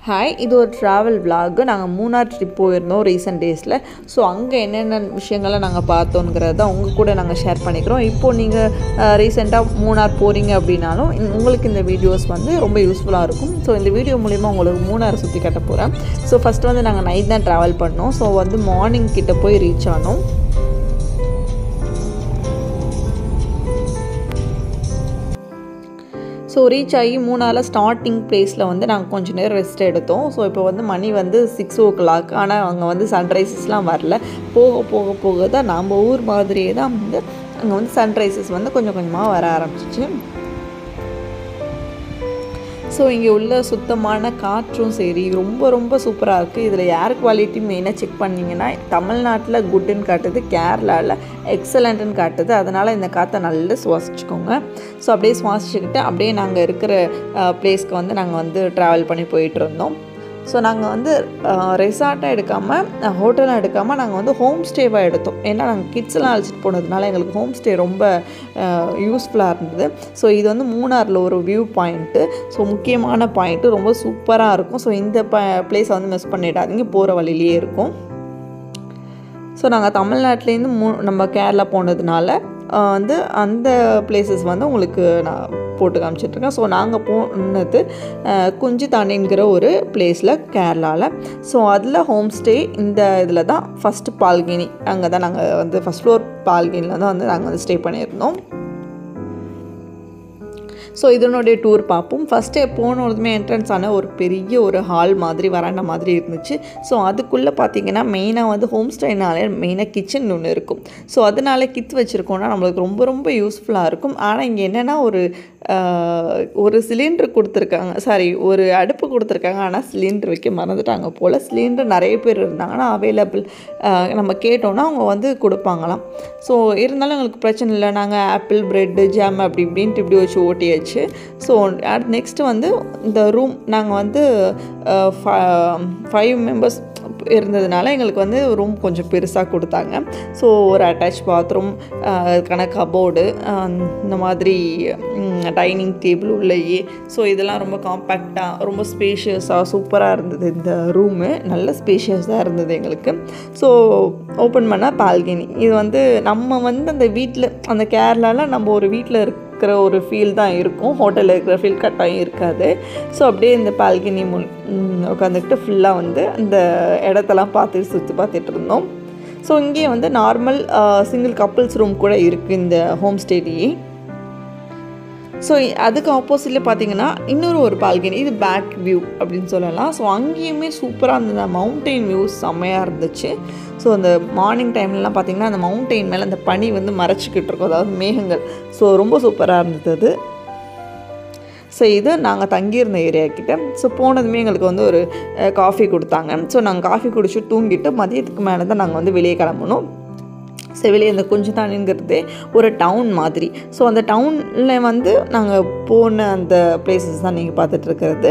hi இது ஒரு travel vlog நாங்கள் மூணார் ட்ரிப் போயிருந்தோம் ரீசெண்ட் டேஸில் ஸோ அங்கே என்னென்ன விஷயங்களை நாங்கள் பார்த்தோங்கிறத உங்கள் கூட நாங்கள் ஷேர் பண்ணிக்கிறோம் இப்போது நீங்கள் ரீசெண்டாக மூணார் போகிறீங்க அப்படின்னாலும் இந்த- உங்களுக்கு இந்த வீடியோஸ் வந்து ரொம்ப யூஸ்ஃபுல்லாக இருக்கும் ஸோ இந்த வீடியோ மூலிமா உங்களுக்கு மூணார் சுற்றி கட்ட போகிறேன் ஸோ ஃபஸ்ட்டு வந்து நாங்கள் நைட் தான் ட்ராவல் பண்ணோம் ஸோ வந்து மார்னிங் கிட்ட போய் ரீச் ஆனோம் ஸோ ரீச் ஆகி மூணால ஸ்டார்டிங் ப்ளேஸில் வந்து நாங்கள் கொஞ்சம் நேரம் ரெஸ்ட் எடுத்தோம் ஸோ இப்போ வந்து மணி வந்து சிக்ஸ் ஓ கிளாக் ஆனால் அங்கே வந்து சன்ரைசஸ்லாம் வரல போக போக போக தான் நம்ம ஊர் மாதிரியே தான் வந்து அங்கே வந்து சன்ரைசஸ் வந்து கொஞ்சம் கொஞ்சமாக வர ஆரம்பிச்சிச்சு ஸோ இங்கே உள்ள சுத்தமான காற்றும் சரி ரொம்ப ரொம்ப சூப்பராக இருக்குது இதில் ஏர் குவாலிட்டி மெயினாக செக் பண்ணிங்கன்னா தமிழ்நாட்டில் குட்டுன்னு காட்டுது கேரளாவில் எக்ஸலண்ட்டுன்னு காட்டுது அதனால் இந்த காற்றை நல்லா சுவாசிச்சுக்கோங்க ஸோ அப்படியே சுவாசிச்சுக்கிட்டு அப்படியே நாங்கள் இருக்கிற பிளேஸ்க்கு வந்து நாங்கள் வந்து ட்ராவல் பண்ணி போயிட்டு இருந்தோம் ஸோ நாங்கள் வந்து ரெசார்ட்டாக எடுக்காமல் ஹோட்டலாக எடுக்காமல் நாங்கள் வந்து ஹோம் ஸ்டேவாக எடுத்தோம் ஏன்னா நாங்கள் கிட்ஸ்லாம் அழைச்சிட்டு போனதுனால எங்களுக்கு ஹோம் ஸ்டே ரொம்ப யூஸ்ஃபுல்லாக இருந்தது ஸோ இது வந்து மூணாரில் ஒரு வியூ பாயிண்ட்டு ஸோ முக்கியமான பாயிண்ட்டு ரொம்ப சூப்பராக இருக்கும் ஸோ இந்த ப பிளேஸை வந்து மிஸ் பண்ணிடாதீங்க போகிற வழியிலேயே இருக்கும் ஸோ நாங்கள் தமிழ்நாட்டிலேருந்து மூ நம்ம கேரளா போனதுனால ஆஹ், வந்து அந்த பிளேசஸ் வந்து உங்களுக்கு நான் போட்டு காமிச்சிட்ருக்கேன் ஸோ நாங்கள் போனது ஆஹ், குஞ்சித்தாண்டிங்கிற ஒரு பிளேஸில் கேரளாவில் ஸோ அதில் ஹோம் ஸ்டே இந்த இதில் தான் ஃபஸ்ட்டு பால்கினி அங்கே தான் நாங்கள் வந்து ஃபஸ்ட் ஃப்ளோர் பால்கினியில் தான் வந்து நாங்கள் வந்து ஸ்டே பண்ணியிருந்தோம் ஸோ இதனுடைய டூர் பார்ப்போம் ஃபஸ்ட்டே போனதுமே என்ட்ரன்ஸ் ஆன ஒரு பெரிய ஒரு ஹால் மாதிரி வராண்ட மாதிரி இருந்துச்சு ஸோ அதுக்குள்ளே பார்த்தீங்கன்னா மெயினாக வந்து ஹோம் ஸ்டேனாலே மெயினாக கிச்சன் ஒன்று இருக்கும் ஸோ அதனால கிட் வச்சுருக்கோன்னா நம்மளுக்கு ரொம்ப ரொம்ப யூஸ்ஃபுல்லாக இருக்கும் ஆனால் இங்கே என்னென்னா ஒரு ஆஹ், ஒரு சிலிண்டர் கொடுத்துருக்காங்க சாரி ஒரு அடுப்பு கொடுத்துருக்காங்க ஆனால் சிலிண்டர் வைக்க மறந்துட்டாங்க போல் சிலிண்டர் நிறைய பேர் இருந்தாங்கன்னா அவைலபிள் நம்ம கேட்டோன்னா அவங்க வந்து கொடுப்பாங்களாம் ஸோ இருந்தாலும் எங்களுக்கு பிரச்சனை இல்லை நாங்கள் ஆப்பிள் ப்ரெட்டு ஜாம் அப்படி இப்படின்ட்டு இப்படி வச்சு ஓட்டியாச்சு ஸோ அடுத்து நெக்ஸ்ட்டு வந்து இந்த ரூம் நாங்கள் வந்து ஃபைவ் மெம்பர்ஸ் இருந்ததுனால எங்களுக்கு வந்து ரூம் கொஞ்சம் பெருசாக கொடுத்தாங்க ஸோ ஒரு அட்டாச் பாத்ரூம் அதுக்கான கபோர்டு இந்த மாதிரி டைனிங் டேபிள் உள்ளேயே ஸோ இதெல்லாம் ரொம்ப காம்பேக்டாக ரொம்ப ஸ்பேஷியஸாக சூப்பராக இருந்தது இந்த ரூமு நல்ல ஸ்பேஷியஸாக இருந்தது எங்களுக்கு ஸோ ஓப்பன் பண்ணால் பால்கனி இது வந்து நம்ம வந்து அந்த வீட்டில் அந்த கேரளாவில் நம்ம ஒரு வீட்டில் இருக்கிற ஒரு ஃபீல் தான் இருக்கும் ஹோட்டலில் இருக்கிற ஃபீல் கட்டாயம் இருக்காது ஸோ அப்படியே இந்த பால்கனி முன் உட்காந்துக்கிட்டு ஃபுல்லாக வந்து அந்த இடத்தெல்லாம் பார்த்துட்டு சுற்றி பார்த்துட்டு இருந்தோம் ஸோ இங்கேயே வந்து நார்மல் சிங்கிள் கப்புள்ஸ் ரூம் கூட இருக்குது இந்த ஹோம் ஸ்டேலேயே ஸோ அதுக்கு ஆப்போசிட்டில் பார்த்தீங்கன்னா இன்னொரு ஒரு பால்கனி இது பேக் வியூ அப்படின்னு சொல்லலாம் ஸோ அங்கேயுமே சூப்பராக இருந்தது மவுண்டெயின் வியூஸ் செம்மையாக இருந்துச்சு ஸோ அந்த மார்னிங் டைம்லலாம் பார்த்தீங்கன்னா அந்த மவுண்டெயின் மேலே அந்த பனி வந்து மறைச்சிக்கிட்டு இருக்கும் அதாவது மேகங்கள் ஸோ ரொம்ப சூப்பராக இருந்தது அது ஸோ இது நாங்கள் தங்கியிருந்த ஏரியா கிட்ட ஸோ போனதுமே எங்களுக்கு வந்து ஒரு காஃபி கொடுத்தாங்க ஸோ நாங்கள் காஃபி குடிச்சு தூங்கிட்டு மதியத்துக்கு மேலே தான் நாங்கள் வந்து வெளியே கிளம்பணும் ஸோ வெளியே இந்த குஞ்சுத்தானிங்கிறதே ஒரு டவுன் மாதிரி ஸோ அந்த டவுனில் வந்து நாங்கள் போன அந்த பிளேசஸ் தான் நீங்கள் பார்த்துட்டு இருக்கிறது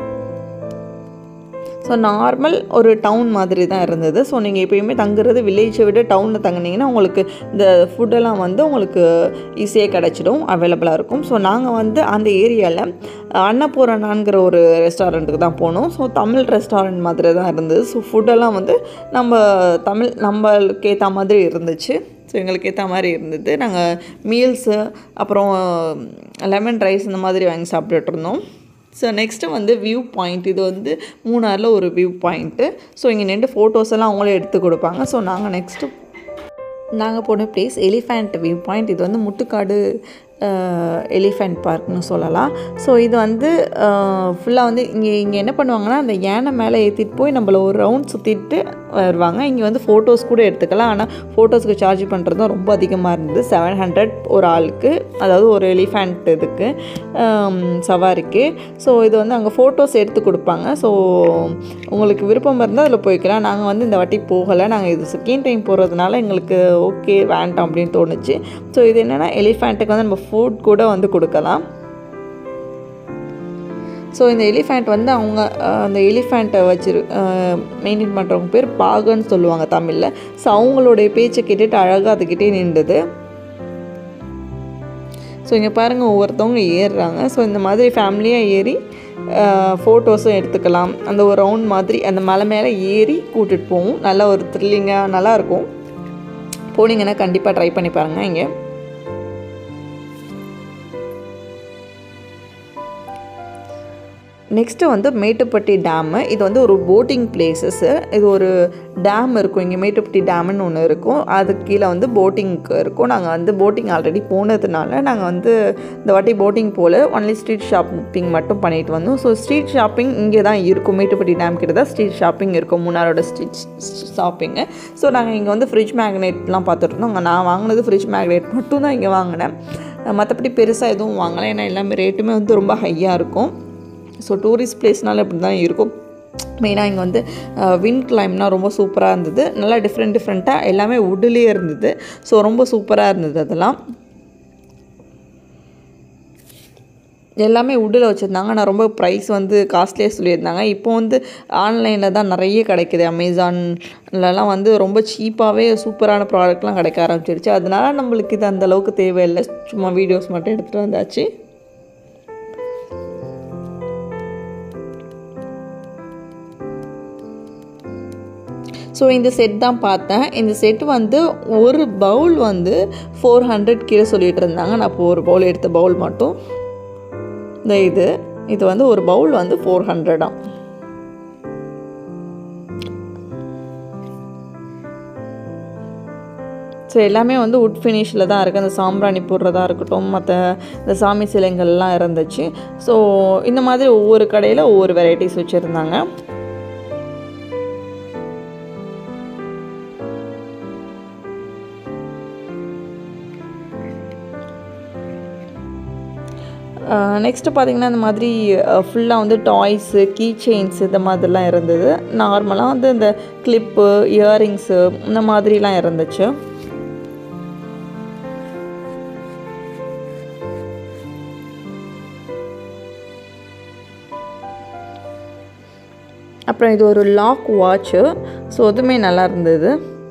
ஸோ நார்மல் ஒரு டவுன் மாதிரி தான் இருந்தது ஸோ நீங்கள் எப்பயுமே தங்குறது வில்லேஜை விட டவுனில் தங்குனீங்கன்னா உங்களுக்கு இந்த ஃபுட்டெல்லாம் வந்து உங்களுக்கு ஈஸியாக கிடச்சிடும் அவைலபிளாக இருக்கும் ஸோ நாங்கள் வந்து அந்த ஏரியாவில் அன்னபூரணாங்கிற ஒரு ரெஸ்டாரண்ட்டுக்கு தான் போனோம் ஸோ தமிழ் ரெஸ்டாரண்ட் மாதிரி தான் இருந்தது ஸோ ஃபுட்டெல்லாம் வந்து நம்ம தமிழ் நம்மளுக்கு ஏற்ற மாதிரி இருந்துச்சு ஸோ எங்களுக்கு ஏற்ற மாதிரி இருந்தது நாங்கள் மீல்ஸு அப்புறம் லெமன் ரைஸ் இந்த மாதிரி வாங்கி சாப்பிட்டுட்டு இருந்தோம் ஸோ நெக்ஸ்ட்டு வந்து வியூ பாயிண்ட் இது வந்து மூணாரில் ஒரு வியூ பாயிண்ட்டு ஸோ இங்கே நின்று ஃபோட்டோஸ் எல்லாம் அவங்களே எடுத்து கொடுப்பாங்க ஸோ நாங்கள் நெக்ஸ்ட்டு நாங்கள் போன பிளேஸ் எலிஃபண்ட் வியூ பாயிண்ட் இது வந்து முட்டுக்காடு எலிஃபண்ட் பார்க்னு சொல்லலாம் ஸோ இது வந்து ஃபுல்லாக வந்து இங்கே இங்கே என்ன பண்ணுவாங்கன்னா அந்த யானை மேலே ஏற்றிட்டு போய் நம்மள ஒரு ரவுண்ட் சுற்றிட்டு வருவாங்க இங்கே வந்து ஃபோட்டோஸ் கூட எடுத்துக்கலாம் ஆனால் ஃபோட்டோஸ்க்கு சார்ஜ் பண்ணுறதும் ரொம்ப அதிகமாக இருந்தது செவன் ஹண்ட்ரட் ஒரு ஆளுக்கு அதாவது ஒரு எலிஃபண்ட் இதுக்கு ஆம், சவாரிக்கு ஸோ இது வந்து அங்கே ஃபோட்டோஸ் எடுத்து கொடுப்பாங்க ஸோ உங்களுக்கு விருப்பம் இருந்தால் அதில் போய்க்கலாம் நாங்கள் வந்து இந்த வாட்டி போகலை நாங்கள் இது செகண்ட் டைம் போகிறதுனால எங்களுக்கு ஓகே வேண்டாம் அப்படின்னு தோணுச்சு ஸோ இது என்னென்னா எலிஃபண்ட்டுக்கு வந்து நம்ம ஃபுட் கூட வந்து கொடுக்கலாம் ஸோ இந்த எலிஃபண்ட் வந்து அவங்க அஹ், அந்த எலிஃபண்ட்டை வச்சிரு மெயின்டைன் பண்ணுறவங்க பேர் பாகன்னு சொல்லுவாங்க தமிழில் ஸோ அவங்களுடைய பேச்சை கேட்டுட்டு அழகாக அதுக்கிட்டே நின்றுது ஸோ இங்கே பாருங்கள் ஒவ்வொருத்தவங்க ஏறுறாங்க ஸோ இந்த மாதிரி ஃபேமிலியாக ஏறி ஃபோட்டோஸும் எடுத்துக்கலாம் அந்த ஒரு ரவுண்ட் மாதிரி அந்த மலை மேலே ஏறி கூட்டிகிட்டு போவோம் நல்லா ஒரு த்ரில்லிங்காக நல்லாயிருக்கும் போனீங்கன்னா கண்டிப்பாக ட்ரை பண்ணி பாருங்கள் இங்கே நெக்ஸ்ட்டு வந்து மேட்டுப்பட்டி டேமு இது வந்து ஒரு போட்டிங் பிளேசஸ்ஸு இது ஒரு டேம் இருக்கும் இங்கே மேட்டுப்பட்டி டேம்னு ஒன்று இருக்கும் அதுக்கு கீழே வந்து போட்டிங்க்கு இருக்கும் நாங்கள் வந்து போட்டிங் ஆல்ரெடி போனதுனால நாங்கள் வந்து இந்த வாட்டி போட்டிங் போல் ஒன்லி ஸ்ட்ரீட் ஷாப்பிங் மட்டும் பண்ணிட்டு வந்தோம் ஸோ ஸ்ட்ரீட் ஷாப்பிங் இங்கே தான் இருக்கும் மேட்டுப்பட்டி டேம் கிட்ட தான் ஸ்ட்ரீட் ஷாப்பிங் இருக்கும் மூணாரோட ஸ்ட்ரீட் ஷாப்பிங்கு ஸோ நாங்கள் இங்கே வந்து ஃப்ரிட்ஜ் மேக்னெட்லாம் பார்த்துட்டு இருந்தோம் அங்கே நான் வாங்கினது ஃப்ரிட்ஜ் மேக்னெட் மட்டும் தான் இங்கே வாங்கினேன் மற்றபடி பெருசாக எதுவும் வாங்கலை ஏன்னா எல்லாமே ரேட்டுமே வந்து ரொம்ப ஹையாக இருக்கும் ஸோ டூரிஸ்ட் பிளேஸ்னால இப்படி தான் இருக்கும் மெயினாக இங்கே வந்து விண்ட் கிளைம்னால் ரொம்ப சூப்பராக இருந்தது நல்லா டிஃப்ரெண்ட் டிஃப்ரெண்ட்டாக எல்லாமே உட்லேயே இருந்தது ஸோ ரொம்ப சூப்பராக இருந்தது அதெல்லாம் எல்லாமே உட்டில் வச்சுருந்தாங்க நான் ரொம்ப ப்ரைஸ் வந்து காஸ்ட்லியாக சொல்லியிருந்தாங்க இப்போ வந்து ஆன்லைனில் தான் நிறைய கிடைக்குது அமேசான்லலாம் வந்து ரொம்ப சீப்பாகவே சூப்பரான ப்ராடக்ட்லாம் கிடைக்க ஆரம்பிச்சிருச்சு அதனால நம்மளுக்கு இது அந்த அளவுக்கு தேவையில்லை சும்மா வீடியோஸ் மட்டும் எடுத்துகிட்டு வந்தாச்சு ஸோ இந்த செட் தான் பார்த்தேன் இந்த செட் வந்து ஒரு பவுல் வந்து ஃபோர் ஹண்ட்ரட் கீழே சொல்லிட்டு இருந்தாங்க நான் இப்போ ஒரு பவுல் எடுத்த பவுல் மட்டும் இந்த இது இது வந்து ஒரு பவுல் வந்து ஃபோர் ஹண்ட்ரடாம் ஸோ எல்லாமே வந்து உட் ஃபினிஷில் தான் இருக்குது அந்த சாம்பிராணி போடுறதா இருக்கட்டும் மற்ற இந்த சாமி சிலைங்கள்லாம் இருந்துச்சு ஸோ இந்த மாதிரி ஒவ்வொரு கடையில் ஒவ்வொரு வெரைட்டிஸ் வச்சுருந்தாங்க நெக்ஸ்ட்டு பார்த்திங்கன்னா இந்த மாதிரி ஃபுல்லாக வந்து டாய்ஸு கீ செயின்ஸ் இந்த மாதிரிலாம் இருந்தது நார்மலாக வந்து இந்த கிளிப்பு இயரிங்ஸு இந்த மாதிரிலாம் இருந்துச்சு அப்புறம் இது ஒரு லாக் வாட்ச்சு ஸோ அதுவுமே நல்லா இருந்தது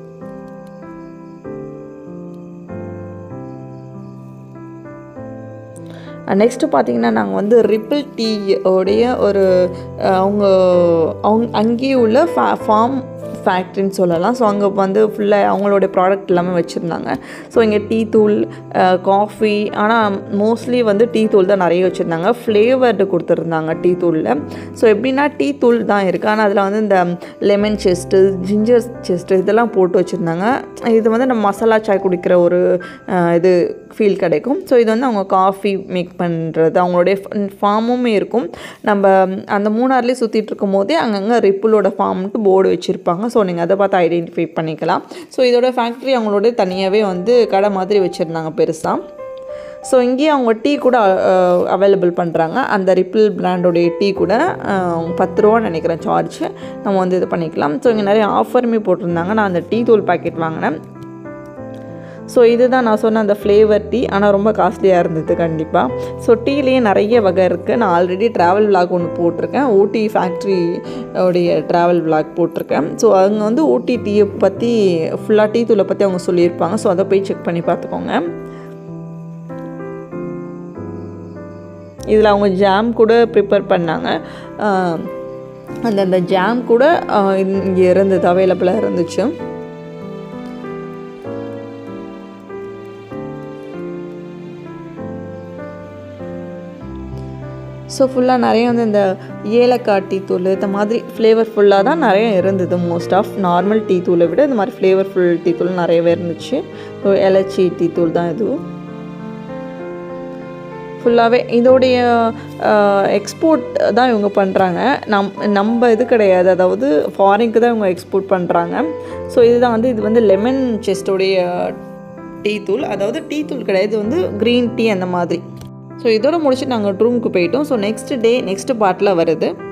நெக்ஸ்ட்டு பார்த்தீங்கன்னா நாங்கள் வந்து ரிப்பிள் டீ உடைய ஒரு அவங்க அவங்க அங்கேயே உள்ள ஃபா ஃபார்ம் ஃபேக்ட்ரின்னு சொல்லலாம் ஸோ அங்கே வந்து ஃபுல்லாக அவங்களோட ப்ராடக்ட் எல்லாமே வச்சுருந்தாங்க ஸோ இங்கே டீ தூள் காஃபி ஆனால் மோஸ்ட்லி வந்து டீ தூள் தான் நிறைய வச்சுருந்தாங்க ஃப்ளேவர்டு கொடுத்துருந்தாங்க டீ தூளில் ஸோ எப்படின்னா டீ தூள் தான் இருக்குது ஆனால் அதில் வந்து இந்த லெமன் செஸ்ட்டு ஜிஞ்சர் செஸ்ட்டு இதெல்லாம் போட்டு வச்சுருந்தாங்க இது வந்து நம்ம மசாலா சாய் குடிக்கிற ஒரு இது ஃபீல் கிடைக்கும் ஸோ இது வந்து அவங்க காஃபி மேக் பண்ணுறது அவங்களுடைய ஃபார்முமே இருக்கும் நம்ம அந்த மூணாறுலேயே சுற்றிட்டு இருக்கும் போதே அங்கங்கே ரிப்புளோட ஃபார்ம்ட்டு போர்டு வச்சுருப்பாங்க ஸோ நீங்கள் அதை பார்த்து ஐடென்டிஃபை பண்ணிக்கலாம் ஸோ இதோட ஃபேக்ட்ரி அவங்களோட தனியாகவே வந்து கடை மாதிரி வச்சுருந்தாங்க பெருசாக ஸோ இங்கேயும் அவங்க டீ கூட அவைலபிள் பண்ணுறாங்க அந்த ரிப்பிள் பிராண்டோடைய டீ கூட பத்து ரூபான்னு நினைக்கிறேன் சார்ஜ் நம்ம வந்து இது பண்ணிக்கலாம் ஸோ இங்கே நிறைய ஆஃபருமே போட்டிருந்தாங்க நான் அந்த டீ தூள் பாக்கெட் வாங்கினேன் ஸோ இதுதான் நான் சொன்ன அந்த ஃப்ளேவர் டீ ஆனால் ரொம்ப காஸ்ட்லியாக இருந்தது கண்டிப்பாக ஸோ டீலேயே நிறைய வகை இருக்குது நான் ஆல்ரெடி ட்ராவல் விலாக் ஒன்று போட்டிருக்கேன் ஊட்டி ஃபேக்ட்ரி உடைய ட்ராவல் விலாக் போட்டிருக்கேன் ஸோ அவங்க வந்து ஊட்டி டீயை பற்றி ஃபுல்லாக டீ தூளை பற்றி அவங்க சொல்லியிருப்பாங்க ஸோ அதை போய் செக் பண்ணி பார்த்துக்கோங்க இதில் அவங்க ஜாம் கூட ப்ரிப்பேர் பண்ணாங்க அந்த அந்த ஜாம் கூட இங்கே இருந்தது அவைலபிளாக இருந்துச்சு ஸோ ஃபுல்லாக நிறைய வந்து இந்த ஏலக்காய் டீ தூள் இந்த மாதிரி ஃப்ளேவர்ஃபுல்லாக தான் நிறைய இருந்தது மோஸ்ட் ஆஃப் நார்மல் டீ தூளை விட இந்த மாதிரி ஃப்ளேவர்ஃபுல் டீ தூள் நிறையவே இருந்துச்சு ஸோ எலச்சி டீ தூள் தான் இதுவும் ஃபுல்லாகவே இதோடைய எக்ஸ்போர்ட் தான் இவங்க பண்ணுறாங்க நம் நம்ம இது கிடையாது அதாவது ஃபாரினுக்கு தான் இவங்க எக்ஸ்போர்ட் பண்ணுறாங்க ஸோ இதுதான் வந்து இது வந்து லெமன் செஸ்டோடைய டீ தூள் அதாவது டீ தூள் கிடையாது இது வந்து க்ரீன் டீ அந்த மாதிரி ஸோ இதோட முடிச்சுட்டு நாங்கள் ரூமுக்கு போயிட்டோம் ஸோ நெக்ஸ்ட் டே நெக்ஸ்ட் பார்ட்டில் வருது